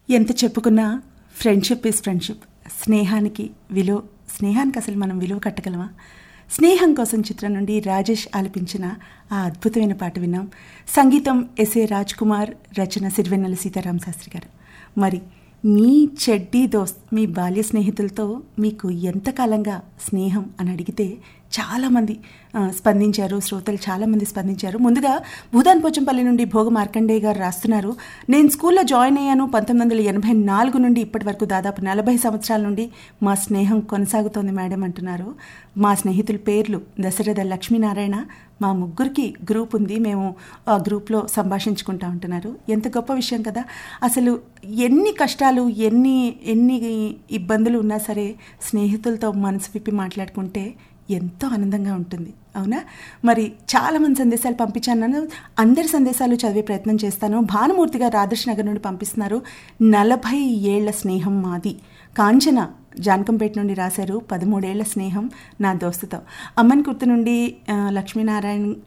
ఎంత చెప్పుకున్నా friendship is friendship స్నేహానికి విలువ స్నేహానికి అసలు మనం విలువ కట్టగలమా స్నేహం కోసం చిత్రం నుండి రాజేష్ ఆలపించిన ఆ అద్భుతమైన పాట విన్నాం సంగీతం ఎస్ఏ రాజ్ కుమార్ రచన సిరివెన్నెల సీతారాం శాస్త్రి గారు మరి మీ చెడ్డీ దోస్త్ మీ బాల్య స్నేహితులతో మీకు ఎంతకాలంగా స్నేహం అని అడిగితే చాలామంది ఆ, స్పందించారు శ్రోతలు చాలామంది స్పందించారు ముందుగా భూదాన్ పోచంపల్లి నుండి భోగ మార్కండేయ గారు రాస్తున్నారు నేను స్కూల్లో జాయిన్ అయ్యాను పంతొమ్మిది వందల ఎనభై నాలుగు నుండి ఇప్పటి వరకు దాదాపు నలభై సంవత్సరాల నుండి మా స్నేహం కొనసాగుతోంది మేడం అంటున్నారు మా స్నేహితుల పేర్లు దశరథ లక్ష్మీనారాయణ మా ముగ్గురికి గ్రూప్ ఉంది మేము ఆ గ్రూప్లో సంభాషించుకుంటా ఉంటున్నారు ఎంత గొప్ప విషయం కదా అసలు ఎన్ని కష్టాలు ఎన్ని ఎన్ని ఇబ్బందులు ఉన్నా సరే స్నేహితులతో మనసు విప్పి మాట్లాడుకుంటే ఎంతో ఆనందంగా ఉంటుంది అవునా మరి చాలామంది సందేశాలు పంపించాను అందరి సందేశాలు చదివే ప్రయత్నం చేస్తాను భానుమూర్తి గారు ఆదర్శ్ నగర్ నుండి పంపిస్తున్నారు నలభై ఏళ్ల స్నేహం మాది కాంచన జానకంపేట నుండి రాశారు పదమూడేళ్ల స్నేహం నా దోస్తుతో అమ్మన్ కుర్తు నుండి ఆ, లక్ష్మీనారాయణ